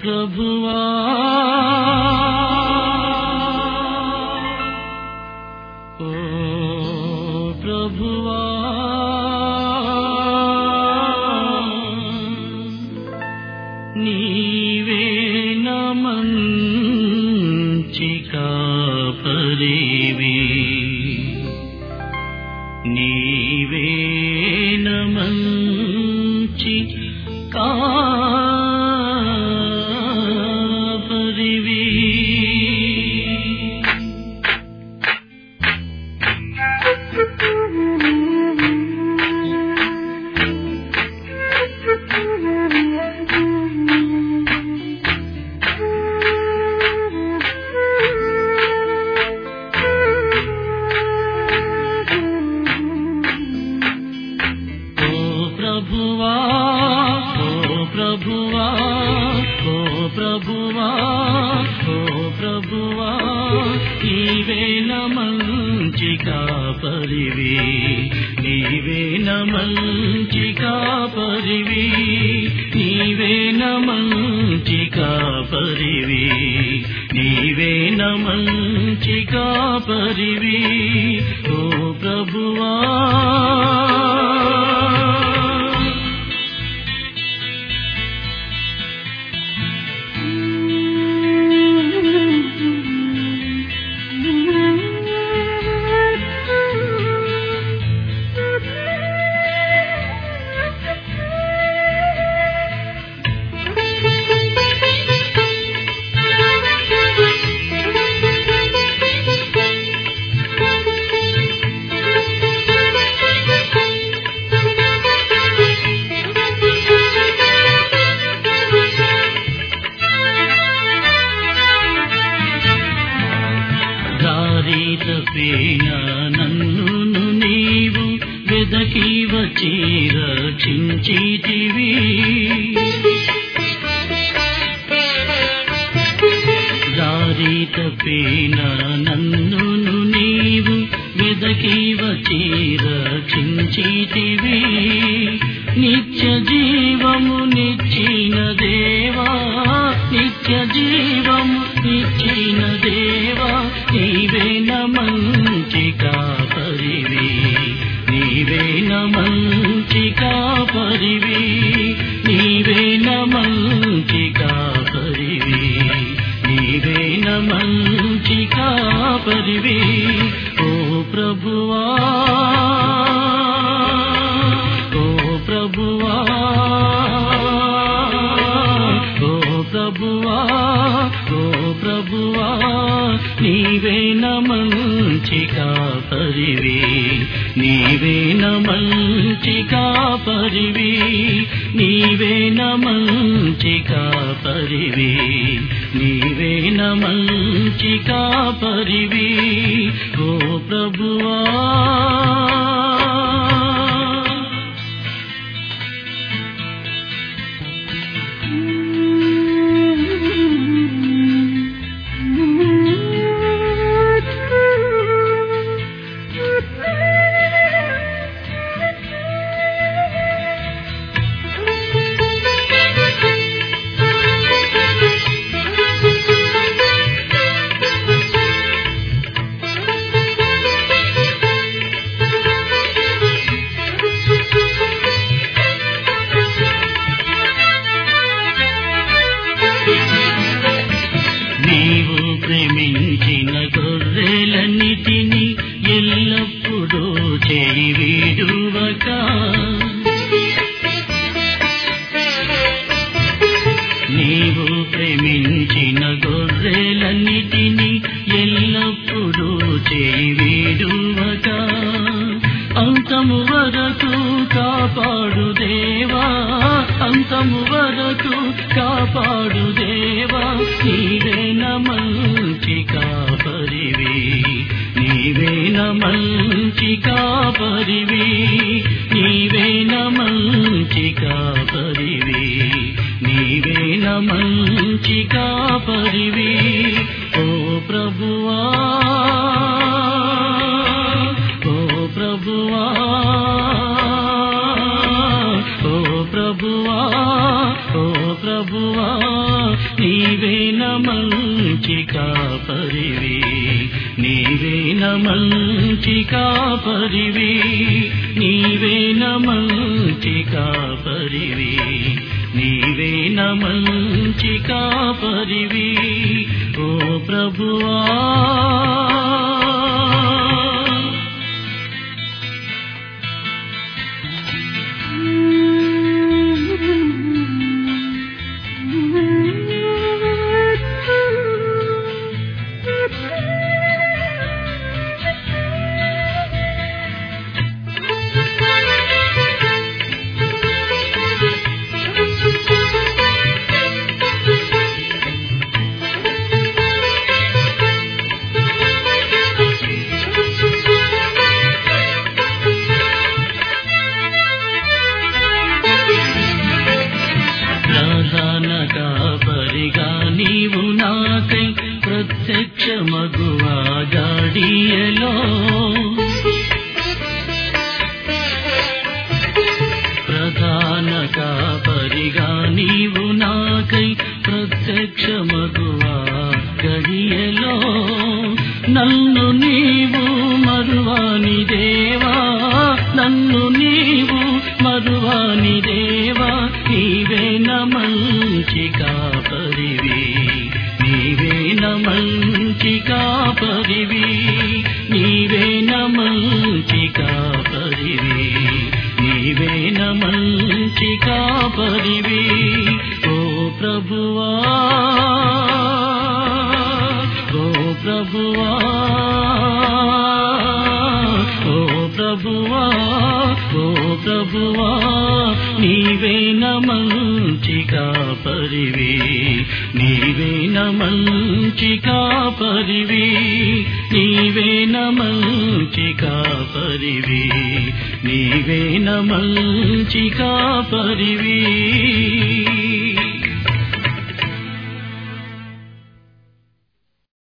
ప్రభువా ఓ ప్రభువా నీవే నమంచి కాపరివి నీవే నమంచి కాపరివి ఓ ప్రభువా ఓ ప్రభువా ఓ ప్రభువా ఓ ప్రభువా నీవే మంచి కాపరివి నీవే మంచి కాపరివి నీవే మంచి కాపరివి నీవే మంచి కాపరివి ఓ ప్రభువా దారి తప్పిన నన్ను నీవు వెదకి వచ్చి రక్షించితివి దారి తప్పిన నన్ను నీవు వెదకి వచ్చి రక్షించితివి నిత్య జీవము నిచ్చిన దేవా నిత్య జీవము నిచ్చిన దేవా నీవే మంచి కాపరివి నీవే మంచి కాపరివి నీవే మంచి కాపరివి నీవే మంచి కాపరివి ఓ ప్రభువా ఓ ప్రభువా ఓ ప్రభువా ఓ ప్రభువా నీవే మంచి కాపరివి నీవే మంచి కాపరివి నీవే మంచి కాపరివి నీవే మంచి కాపరివి ఓ ప్రభువా నీవు ప్రేమించిన గొర్రెలన్నిటిని ఎల్లప్పుడూ చేయి వీడువక నీవు ప్రేమించిన గొర్రెలన్నిటిని ఎల్లప్పుడూ చేయి వీడువక అంతము వరకు కాపాడు దేవా అంతము వరకు కాపాడు దేవా నీవే మంచి కాపరివి నీవే మంచి కాపరివి నీవే మంచి కాపరివి నీవే మంచి కాపరివి ఓ ప్రభువా ఓ ప్రభువా ఓ ప్రభువా ఓ ప్రభువా నీవేన మంచి కాపరివి నీవేన మంచి కాపరివి నీవేన మంచి కాపరివి నీవేన మంచి కాపరివి ఓ ప్రభువా ప్రధాన కాపరిగా నీవు నాకై ప్రత్యక్ష మగువా గాడియలో ప్రధాన కాపరిగా నీవు నాకై ప్రత్యక్ష మగువా గడియలో నన్ను నీవు మరువాని దేవా నన్ను నీవు మరువాని దేవా నీవేన మంచి కాపరివి నీవేన మంచి కాపరివి నీవేన మంచి కాపరివి నీవేన మంచి కాపరివి ఓ ప్రభువా ఓ ప్రభువా ఓ ప్రభువా ఓ ప్రభువా నీవేన మంచి కాపరివి నీవేన మంచి కాపరివి నీవేన మంచి కాపరివి నీవేన మంచి కాపరివి